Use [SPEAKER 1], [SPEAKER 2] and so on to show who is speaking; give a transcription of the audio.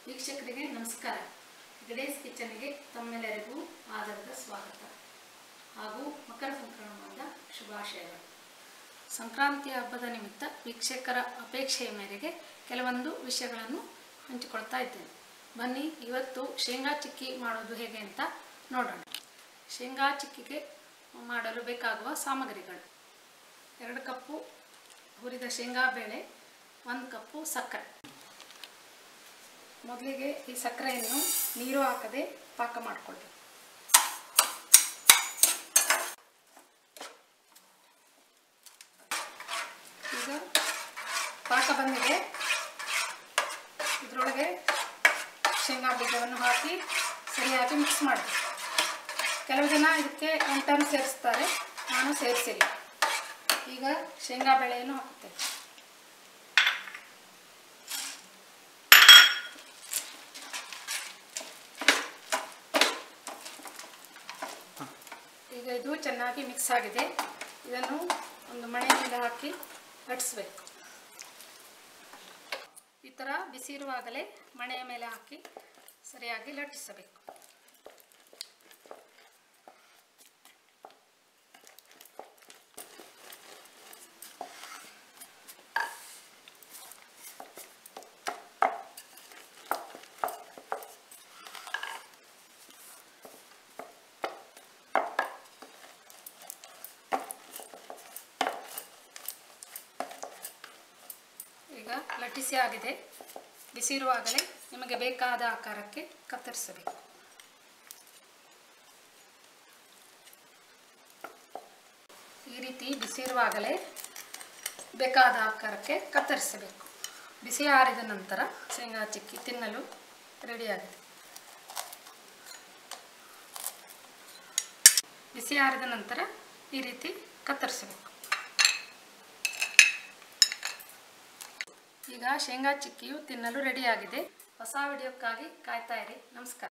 [SPEAKER 1] ವೀಕ್ಷಕರಿಗೆ ನಮಸ್ಕಾರ ಗಣೇಶ್ ಕಿಚನ್ಗೆ ತಮ್ಮೆಲ್ಲರಿಗೂ ಆದರದ ಸ್ವಾಗತ ಹಾಗೂ ಮಕರ ಸಂಕ್ರಮಣದ ಶುಭಾಶಯಗಳು ಸಂಕ್ರಾಂತಿ ಹಬ್ಬದ ನಿಮಿತ್ತ ವೀಕ್ಷಕರ ಅಪೇಕ್ಷೆಯ ಮೇರೆಗೆ ಕೆಲವೊಂದು ವಿಷಯಗಳನ್ನು ಹಂಚಿಕೊಳ್ತಾ ಇದ್ದೇನೆ ಬನ್ನಿ ಇವತ್ತು ಶೇಂಗಾ ಚಿಕ್ಕಿ ಮಾಡೋದು ಹೇಗೆ ಅಂತ ನೋಡೋಣ ಶೇಂಗಾ ಚಿಕ್ಕಿಗೆ ಮಾಡಲು ಬೇಕಾಗುವ ಸಾಮಗ್ರಿಗಳು ಎರಡು ಕಪ್ಪು ಹುರಿದ ಶೇಂಗಾ ಬೇಳೆ ಒಂದು ಕಪ್ಪು ಸಕ್ಕರೆ ಮೊದಲಿಗೆ ಈ ಸಕ್ಕರೆಯನ್ನು ನೀರು ಹಾಕದೆ ಪಾಕ ಮಾಡಿಕೊಳ್ಬೇಕು ಈಗ ಪಾಕ ಬಂದಿದೆ ಇದರೊಳಗೆ ಶೇಂಗಾ ಬೀಜವನ್ನು ಹಾಕಿ ಸರಿಯಾಗಿ ಮಿಕ್ಸ್ ಮಾಡಬೇಕು ಕೆಲವು ಜನ ಇದಕ್ಕೆ ಎಂಟನ್ನು ಸೇರಿಸ್ತಾರೆ ನಾನು ಸೇರಿಸಿಲ್ಲ ಈಗ ಶೇಂಗಾ ಬೇಳೆಯನ್ನು ಹಾಕುತ್ತೇನೆ ಈಗ ಇದು ಚೆನ್ನಾಗಿ ಮಿಕ್ಸ್ ಆಗಿದೆ ಇದನ್ನು ಒಂದು ಮಣೆ ಮೇಲೆ ಹಾಕಿ ಲಟ್ಟಿಸ್ಬೇಕು ಈ ಥರ ಬಿಸಿ ಇರುವಾಗಲೇ ಮಣೆಯ ಮೇಲೆ ಹಾಕಿ ಸರಿಯಾಗಿ ಲಟ್ಟಿಸಬೇಕು ಈಗ ಲಟ್ಟಿಸಿ ಆಗಿದೆ ಬಿಸಿ ಇರುವಾಗಲೇ ನಿಮಗೆ ಬೇಕಾದ ಆಕಾರಕ್ಕೆ ಕತ್ತರಿಸಬೇಕು ಈ ರೀತಿ ಬಿಸಿ ಇರುವಾಗಲೇ ಬೇಕಾದ ಆಕಾರಕ್ಕೆ ಕತ್ತರಿಸಬೇಕು ಬಿಸಿ ಆರಿದ ನಂತರ ಶೇಂಗಾ ಚಿಕ್ಕಿ ತಿನ್ನಲು ರೆಡಿಯಾಗಿದೆ ಬಿಸಿ ಆರಿದ ನಂತರ ಈ ರೀತಿ ಕತ್ತರಿಸಬೇಕು ಈಗ ಶೇಂಗಾ ಚಿಕ್ಕಿಯು ತಿನ್ನಲು ರೆಡಿಯಾಗಿದೆ ಹೊಸ ವಿಡಿಯೋಕ್ಕಾಗಿ ಕಾಯ್ತಾ ಇರಿ ನಮಸ್ಕಾರ